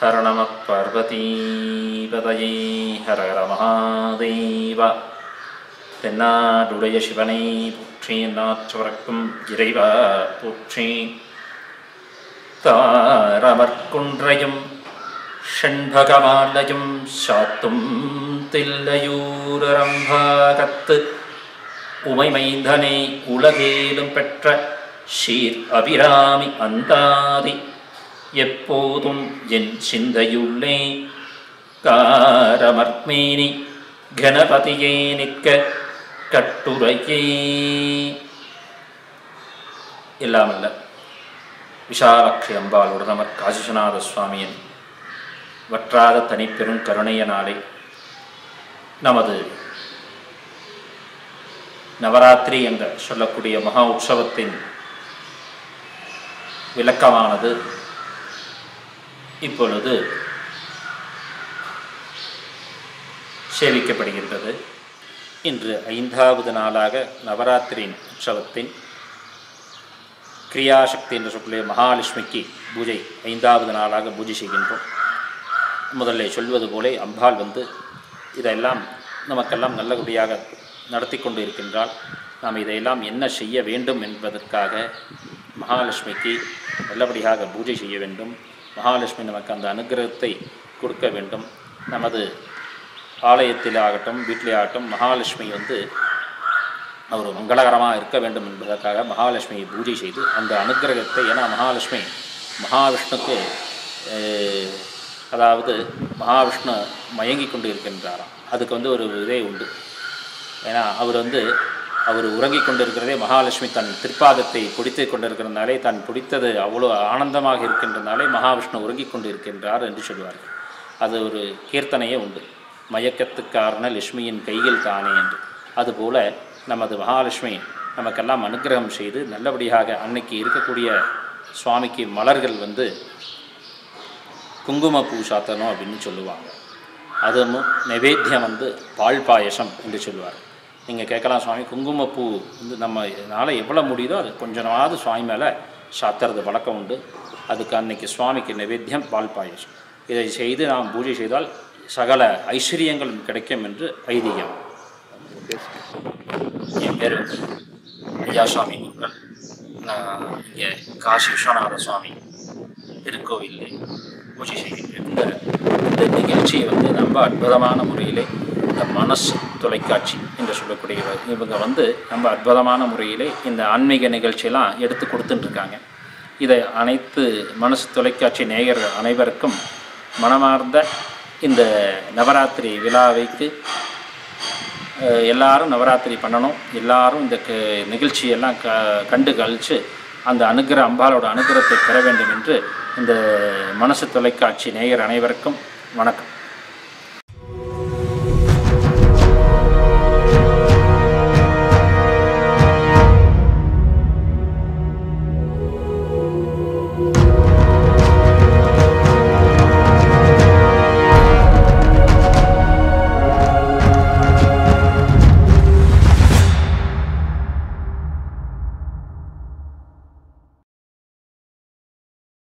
ஹர நம பார்வதீபதையே ஹர ஹர மகாதேவா தென்னாடுடைய சிவனை போற்றி நாற்றவர்க்கும் இறைவா போற்றி தாரமர்குன்றையும் ஷண்பகமாலயம் சாத்தும் தில்லையூரரம்பாகத்து உமைமைந்தனே உலகேலும் பெற்ற ஷீர் அபிராமி அந்தாதி எப்போதும் என் சிந்தையுள்ளே காரமர்மேனி கணபதியே நிற்க கட்டுரையே இல்லாமல்ல விஷாலாட்சி அம்பாளுடன் நமர் காசிசுநாத சுவாமியின் வற்றாத தனிப்பெரும் கருணையனாலே நமது நவராத்திரி என்று சொல்லக்கூடிய மகா உற்சவத்தின் விளக்கமானது இப்பொழுது சேவிக்கப்படுகின்றது இன்று ஐந்தாவது நாளாக நவராத்திரியின் உற்சவத்தின் கிரியாசக்தி என்று சொல்லக்கூடிய மகாலட்சுமிக்கு பூஜை ஐந்தாவது நாளாக பூஜை செய்கின்றோம் முதல்ல சொல்வது போலே அம்பாள் வந்து இதெல்லாம் நமக்கெல்லாம் நல்லபடியாக நடத்தி கொண்டு இருக்கின்றால் நாம் இதையெல்லாம் என்ன செய்ய வேண்டும் என்பதற்காக மகாலட்சுமிக்கு நல்லபடியாக பூஜை செய்ய வேண்டும் மகாலட்சுமி நமக்கு அந்த அனுகிரகத்தை கொடுக்க வேண்டும் நமது ஆலயத்தில் ஆகட்டும் வீட்டிலே ஆகட்டும் மகாலட்சுமி வந்து அவர் மங்களகரமாக இருக்க வேண்டும் என்பதற்காக மகாலட்சுமியை பூஜை செய்து அந்த அனுகிரகத்தை ஏன்னா மகாலட்சுமி மகாவிஷ்ணுக்கு அஹ், அதாவது மகாவிஷ்ணு மயங்கி கொண்டு இருக்கின்றாராம் அதுக்கு வந்து ஒரு இதே உண்டு ஏன்னா அவர் வந்து அவர் உறங்கிக் கொண்டிருக்கிறதே மகாலட்சுமி தன் திருப்பாதத்தை பிடித்து கொண்டிருக்கிறதுனாலே தான் பிடித்தது அவ்வளோ ஆனந்தமாக இருக்கின்றனாலே மகாவிஷ்ணு உறங்கிக் கொண்டு இருக்கின்றார் என்று சொல்வார்கள் அது ஒரு கீர்த்தனையே உண்டு மயக்கத்துக்காரண லட்சுமியின் கையில் தானே என்று அதுபோல நமது மகாலட்சுமி நமக்கெல்லாம் அனுக்கிரகம் செய்து நல்லபடியாக அன்னைக்கு இருக்கக்கூடிய சுவாமிக்கு மலர்கள் வந்து குங்குமப்பூ சாத்தணும் அப்படின்னு சொல்லுவாங்க அதுவும் நைவேத்தியம் வந்து பால் பாயசம் என்று சொல்லுவார் நீங்கள் கேட்கலாம் சுவாமி குங்குமப்பூ வந்து நம்ம இதனால் எவ்வளோ முடியுதோ அது கொஞ்சமாவது சுவாமி மேலே சாத்துறது வழக்கம் உண்டு அதுக்கு அன்னைக்கு சுவாமிக்கு நைவேத்தியம் பால் பாயசம் இதை செய்து நாம் பூஜை செய்தால் சகல ஐஸ்வர்யங்களும் கிடைக்கும் என்று ஐதீகம் என் பேர் வந்து ஐயா சுவாமி அவர்கள் நான் இங்கே காசி விஸ்வநாத சுவாமி திருக்கோவிலில் பூஜை செய்கின்றேன் இந்த இந்த நிகழ்ச்சியை வந்து ரொம்ப அற்புதமான முறையிலே இந்த மனசு தொலைக்காட்சி என்று சொல்லக்கூடிய இவங்க வந்து ரொம்ப அற்புதமான முறையிலே இந்த ஆன்மீக நிகழ்ச்சியெல்லாம் எடுத்து கொடுத்துட்டு இருக்காங்க இதை அனைத்து மனசு தொலைக்காட்சி நேயர்கள் அனைவருக்கும் மனமார்ந்த இந்த நவராத்திரி விழாவைக்கு அஹ், எல்லாரும் நவராத்திரி பண்ணணும் எல்லாரும் இந்த க நிகழ்ச்சியெல்லாம் க கண்டு கழித்து அந்த அனுகிர அம்பாளோட அனுகிரகத்தை பெற வேண்டும் என்று இந்த மனசு தொலைக்காட்சி நேயர் அனைவருக்கும் வணக்கம்